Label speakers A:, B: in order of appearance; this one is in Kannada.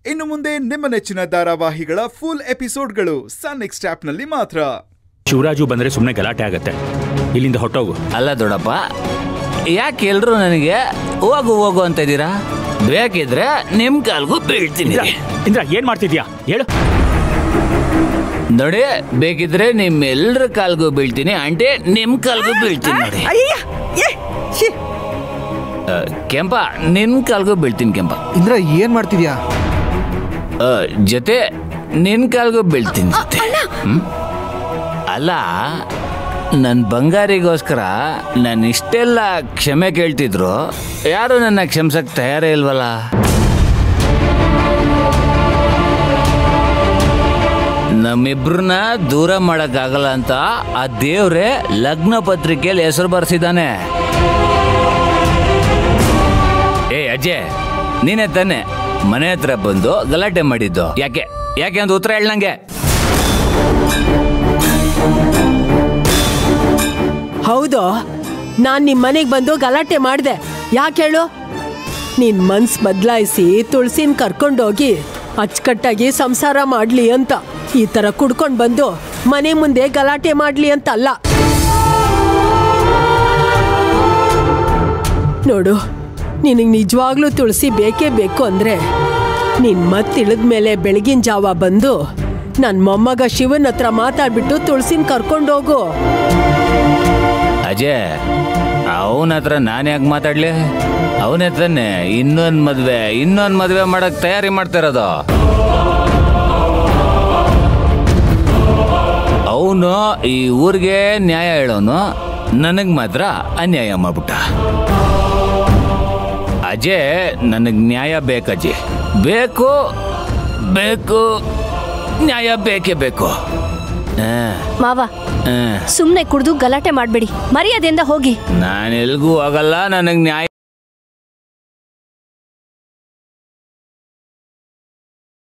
A: ಇನ್ನು ಮುಂದೆ ನಿಮ್ಮ ನೆಚ್ಚಿನ ಧಾರಾವಾಹಿಗಳ ಫುಲ್ ಎಪಿಸೋಡ್ಗಳು ಸನ್ ನೆಕ್ಸ್ಟ್ ಆಪ್ನಲ್ಲಿ ಮಾತ್ರ
B: ಶಿವರಾಜು ಬಂದ್ರೆ ಸುಮ್ಮನೆ ಗಲಾಟೆ ಆಗತ್ತೆ ಇಲ್ಲಿಂದ ಹೊಟ್ಟೋಗು
C: ಅಲ್ಲ ದೊಡ್ಡಪ್ಪ ಯಾಕೆ ಎಲ್ರು ನನಗೆ ಹೋಗು ಹೋಗು ಅಂತ ಇದ್ದೀರಾ ಬೇಕಿದ್ರೆ ನಿಮ್ ಕಾಲ್ಗೂ ಬೀಳ್ತೀನಿ
B: ಇಂದ್ರ ಇಂದ್ರ ಏನ್ ಮಾಡ್ತಿದ್ಯಾ ಹೇಳು
C: ನೋಡಿ ಬೇಕಿದ್ರೆ ನಿಮ್ ಎಲ್ರ ಕಾಲ್ಗೂ ಬೀಳ್ತೀನಿ ಆಂಟಿ ನಿಮ್ ಕಾಲ್ಗೂ ಬೀಳ್ತೀನಿ ನೋಡಿ ಆ, ಕೆಂಪ ನಿನ್ ಕಾಲ್ಗೂ ಬೀಳ್ತೀನಿ ಕೆಂಪ
D: ಇಂದ್ರ ಏನ್ ಮಾಡ್ತಿದ್ಯಾ
C: ಆ, ಜೊತೆ ನಿನ್ ಕಾಲ್ಗೂ ಬೀಳ್ತೀನಿ ಜೊತೆ ಹ್ಮ್? ಅಲ್ಲ ನನ್ನ ಬಂಗಾರಿಗೋಸ್ಕರ ನಾನು ಇಷ್ಟೆಲ್ಲ ಕ್ಷಮೆ ಕೇಳ್ತಿದ್ರು ಯಾರು ನನ್ನ ಕ್ಷಮಿಸಕ್ ತಯಾರೇ ಇಲ್ವಲ್ಲ ನಮ್ಮಿಬ್ರನ್ನ ದೂರ ಮಾಡಕ್ಕಾಗಲ್ಲ ಅಂತ ಆ ದೇವ್ರೆ ಲಗ್ನ ಪತ್ರಿಕೆಯಲ್ಲಿ ಹೆಸರು ಬರ್ಸಿದ್ದಾನೆ ಏ ಅಜ್ಜೆ ನೀನೇ ತಾನೆ ಮನೆ ಹತ್ರ ಬಂದು ಗಲಾಟೆ ಮಾಡಿದ್ದು ಯಾಕೆ ಯಾಕೆ ಅಂತ ಉತ್ತರ ಹೇಳ ನಂಗೆ
E: ಹೌದು ನಾನ್ ನಿಮ್ ಮನೆಗ್ ಬಂದು ಗಲಾಟೆ ಮಾಡ್ದೆ ಯಾಕೆ ಹೇಳು ನಿನ್ ಮನ್ಸ್ ಬದಲಾಯಿಸಿ ತುಳಸಿನ್ ಕರ್ಕೊಂಡೋಗಿ ಅಚ್ಚುಕಟ್ಟಾಗಿ ಸಂಸಾರ ಮಾಡ್ಲಿ ಅಂತ ಈ ತರ ಕುಡ್ಕೊಂಡ್ ಬಂದು ಮನೆ ಮುಂದೆ ಗಲಾಟೆ ಮಾಡ್ಲಿ ಅಂತ ಅಲ್ಲ ನೋಡು ನಿನಗೆ ನಿಜವಾಗ್ಲೂ ತುಳಸಿ ಬೇಕೇ ಬೇಕು ಅಂದ್ರೆ ನಿನ್ ಮತ್ತಿಳಿದ್ಮೇಲೆ ಬೆಳಗಿನ ಜಾವ ಬಂದು ನನ್ ಮೊಮ್ಮಗ ಶಿವನ್ ಹತ್ರ ಮಾತಾಡ್ಬಿಟ್ಟು ತುಳಸಿನ್ ಕರ್ಕೊಂಡೋಗು
C: ಅಜಯ್ ಅವನ ಹತ್ರ ನಾನು ಯಾಕೆ ಮಾತಾಡ್ಲಿ ಅವನೇ ತಾನೆ ಇನ್ನೊಂದು ಮದ್ವೆ ಇನ್ನೊಂದು ಮದ್ವೆ ಮಾಡಕ್ ತಯಾರಿ ಮಾಡ್ತಾ ಇರೋದು ಅವನು ಈ ಊರಿಗೆ ನ್ಯಾಯ ಹೇಳೋನು ನನಗ್ ಮಾತ್ರ ಅನ್ಯಾಯ ಮಾಡ್ಬಿಟ್ಟ ಅಜಯ್ ನನಗ್ ನ್ಯಾಯ ಬೇಕಜ್ಜಿ ಬೇಕು ಬೇಕು ನ್ಯಾಯ ಬೇಕೇ ಬೇಕು ಹಾ
F: ಮಾವ
C: ಹಾ
F: ಸುಮ್ನೆ ಕುಡ್ದು ಗಲಾಟೆ ಮಾಡ್ಬೇಡಿ ಮರ್ಯಾದೆಯಿಂದ ಹೋಗಿ
C: ನಾನು ಎಲ್ಗೂ ಹೋಗಲ್ಲ ನನಗೆ ನ್ಯಾಯ